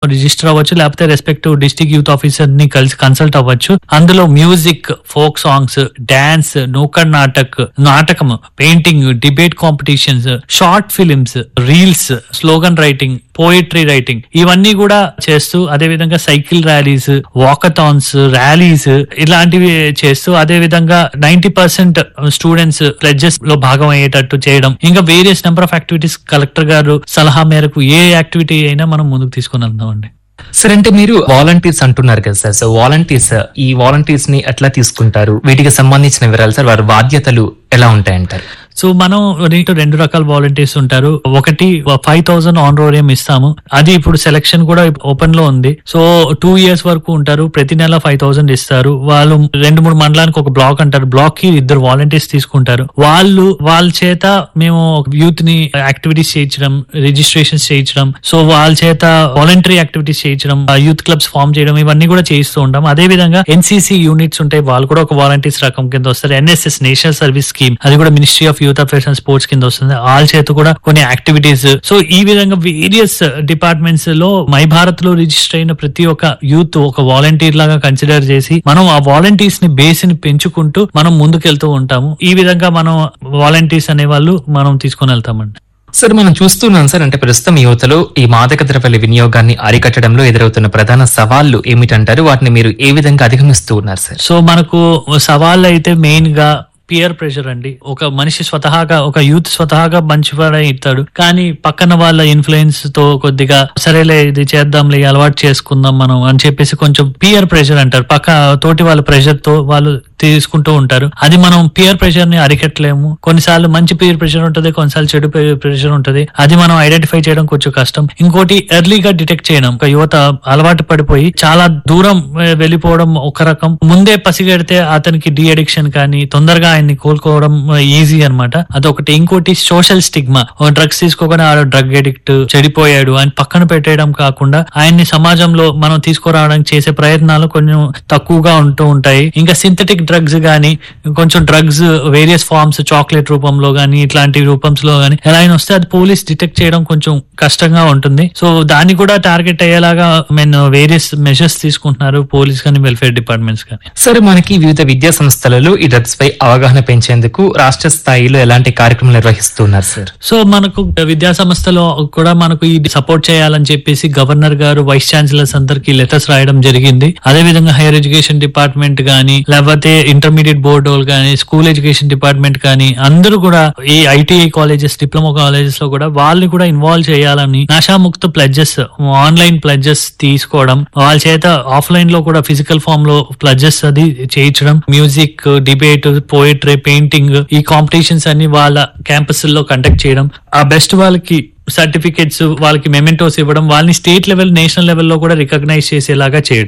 register అవ్వచ్చు లేకపోతే respective district youth officer ని కలిసి కన్సల్ట్ అవ్వచ్చు అందులో music folk songs dance nukkad natak నాటకం painting debate competitions short films reels slogan writing poetry writing ఇవన్నీ కూడా చేస్తూ అదే విధంగా సైకిల్ ర్యాలీస్ వాకథాన్స్ ర్యాలీస్ ఇలాంటివి చేస్తూ అదే విధంగా నైన్టీ పర్సెంట్ స్టూడెంట్స్ ప్లెడ్జెస్ లో భాగం అయ్యేటట్టు చేయడం ఇంకా various number of activities collector గారు సలహా మేరకు ఏ యాక్టివిటీ అయినా మనం ముందుకు తీసుకుని వెళ్దామండి సార్ అంటే మీరు వాలంటీర్స్ అంటున్నారు కదా సార్ సో వాలంటీర్స్ ఈ వాలంటీర్స్ ని ఎట్లా తీసుకుంటారు వీటికి సంబంధించిన వివరాలు సార్ వారి బాధ్యతలు ఎలా ఉంటాయంటారు సో మనం దీంట్లో రెండు రకాల వాలంటీర్స్ ఉంటారు ఒకటి ఫైవ్ థౌసండ్ ఆనరోరియం ఇస్తాము అది ఇప్పుడు సెలక్షన్ కూడా ఓపెన్ లో ఉంది సో టూ ఇయర్స్ వరకు ఉంటారు ప్రతి నెల ఫైవ్ థౌసండ్ ఇస్తారు వాళ్ళు రెండు మూడు మండలానికి ఒక బ్లాక్ అంటారు బ్లాక్ కి ఇద్దరు వాలంటీర్స్ తీసుకుంటారు వాళ్ళు వాళ్ళ చేత మేము యూత్ ని యాక్టివిటీస్ చేయించడం రిజిస్ట్రేషన్స్ చేయించడం సో వాళ్ళ చేత వాలంటరీ యాక్టివిటీస్ చేయించడం యూత్ క్లబ్స్ ఫామ్ చేయడం ఇవన్నీ కూడా చేయిస్తూ ఉంటాం అదే విధంగా ఎన్సీసీ యూనిట్స్ ఉంటాయి వాళ్ళు కూడా ఒక వాలంటీర్స్ రకం కింద వస్తారు ఎన్ఎస్ఎస్ నేషనల్ సర్వీస్ స్కీమ్ అది కూడా ministry of youth affairs and sports కింద వస్తుంది వాళ్ళ చేత కూడా కొన్ని యాక్టివిటీస్ సో ఈ విధంగా వేరియస్ డిపార్ట్మెంట్స్ లో మై భారత్ లో రిజిస్టర్ అయిన ప్రతి ఒక్క యూత్ ఒక వాలంటీర్ లాగా కన్సిడర్ చేసి మనం ఆ వాలంటీర్స్ ని బేస్ ని పెంచుకుంటూ మనం ముందుకెళ్తూ ఉంటాము ఈ విధంగా మనం వాలంటీర్స్ అనే వాళ్ళు మనం తీసుకొని వెళ్తామండి సార్ మనం చూస్తున్నాం సార్ అంటే ప్రస్తుతం యువతలో ఈ మాదక ద్రవ్యాల వినియోగాన్ని అరికట్టడంలో ఎదురవుతున్న ప్రధాన సవాళ్లు ఏమిటంటారు వాటిని మీరు ఏ విధంగా అధిగమిస్తూ ఉన్నారు సార్ సో మనకు సవాళ్ళు అయితే మెయిన్ గా పియర్ ప్రెషర్ అండి ఒక మనిషి స్వతహాగా ఒక యూత్ స్వతహాగా మంచివాడే ఇస్తాడు కానీ పక్కన వాళ్ళ ఇన్ఫ్లుయెన్స్ తో కొద్దిగా సరేలే ఇది చేద్దాంలే అలవాటు చేసుకుందాం మనం అని చెప్పేసి కొంచెం పియర్ ప్రెషర్ అంటారు పక్క తోటి వాళ్ళ ప్రెషర్ తో వాళ్ళు తీసుకుంటూ ఉంటారు అది మనం పియర్ ప్రెషర్ ని అరికట్టలేము కొన్నిసార్లు మంచి పియర్ ప్రెషర్ ఉంటుంది కొన్నిసార్లు చెడు ప్రెషర్ ఉంటుంది అది మనం ఐడెంటిఫై చేయడం కొంచెం కష్టం ఇంకోటి ఎర్లీగా డిటెక్ట్ చేయడం ఒక యువత అలవాటు పడిపోయి చాలా దూరం ఏ, వెళ్ళిపోవడం ఒక రకం ముందే పసిగడితే అతనికి డి అడిక్షన్ కానీ తొందరగా ఆయన్ని కోలుకోవడం ఈజీ అన్నమాట అదొకటి ఇంకోటి సోషల్ స్టిగ్మా డ్రగ్స్ తీసుకోకుండా ఆడ డ్రగ్ అడిక్ట్ చెడిపోయాడు అని పక్కన పెట్టేయడం కాకుండా ఆయన్ని సమాజంలో మనం తీసుకురావడానికి చేసే ప్రయత్నాలు కొంచెం తక్కువగా ఉంటూ ఉంటాయి ఇంకా సింథటిక్ డ్రగ్స్ గానీ కొంచెం డ్రగ్స్ వేరియస్ ఫార్మ్స్ చాక్లెట్ రూపంలో గానీ ఇట్లాంటి రూపంలో గానీ ఎలా అయినా వస్తే అది పోలీస్ డిటెక్ట్ చేయడం కొంచెం కష్టంగా ఉంటుంది సో దాన్ని కూడా టార్గెట్ అయ్యేలాగా మీన్ వేరియస్ మెజర్స్ తీసుకుంటున్నారు పోలీస్ కానీ వెల్ఫేర్ డిపార్ట్మెంట్స్ కానీ సార్ మనకి వివిధ విద్యా సంస్థలలో ఈ డ్రగ్స్ పై అవగాహన పెంచేందుకు రాష్ట్ర స్థాయిలో ఎలాంటి కార్యక్రమాలు నిర్వహిస్తున్నారు సార్ సో మనకు విద్యా సంస్థలో కూడా మనకు ఇది సపోర్ట్ చేయాలని చెప్పేసి గవర్నర్ గారు వైస్ ఛాన్సలర్స్ అందరికి లెటర్స్ రాయడం జరిగింది అదే విధంగా హైయర్ ఎడ్యుకేషన్ డిపార్ట్మెంట్ గానీ లేకపోతే ఇంటర్మీడియట్ బోర్డు వాళ్ళు కానీ స్కూల్ ఎడ్యుకేషన్ డిపార్ట్మెంట్ కానీ అందరూ కూడా ఈ ఐటీఐ కాలేజెస్ డిప్లొమా కాలేజెస్ లో కూడా వాళ్ళని కూడా ఇన్వాల్వ్ చేయాలని నషాముక్త ప్లడ్జెస్ ఆన్లైన్ ప్లడ్జెస్ తీసుకోవడం వాళ్ళ చేత ఆఫ్లైన్ లో కూడా ఫిజికల్ ఫామ్ లో ప్లడ్జెస్ అది చేయించడం మ్యూజిక్ డిబేట్ పోయిటరీ పెయింటింగ్ ఈ కాంపిటీషన్స్ అన్ని వాళ్ళ క్యాంపస్ లో కండక్ట్ చేయడం ఆ బెస్ట్ వాళ్ళకి సర్టిఫికెట్స్ వాళ్ళకి మెమెంటోస్ ఇవ్వడం వాళ్ళని స్టేట్ లెవెల్ నేషనల్ లెవెల్లో కూడా రికగ్నైజ్ చేసేలాగా చేయడం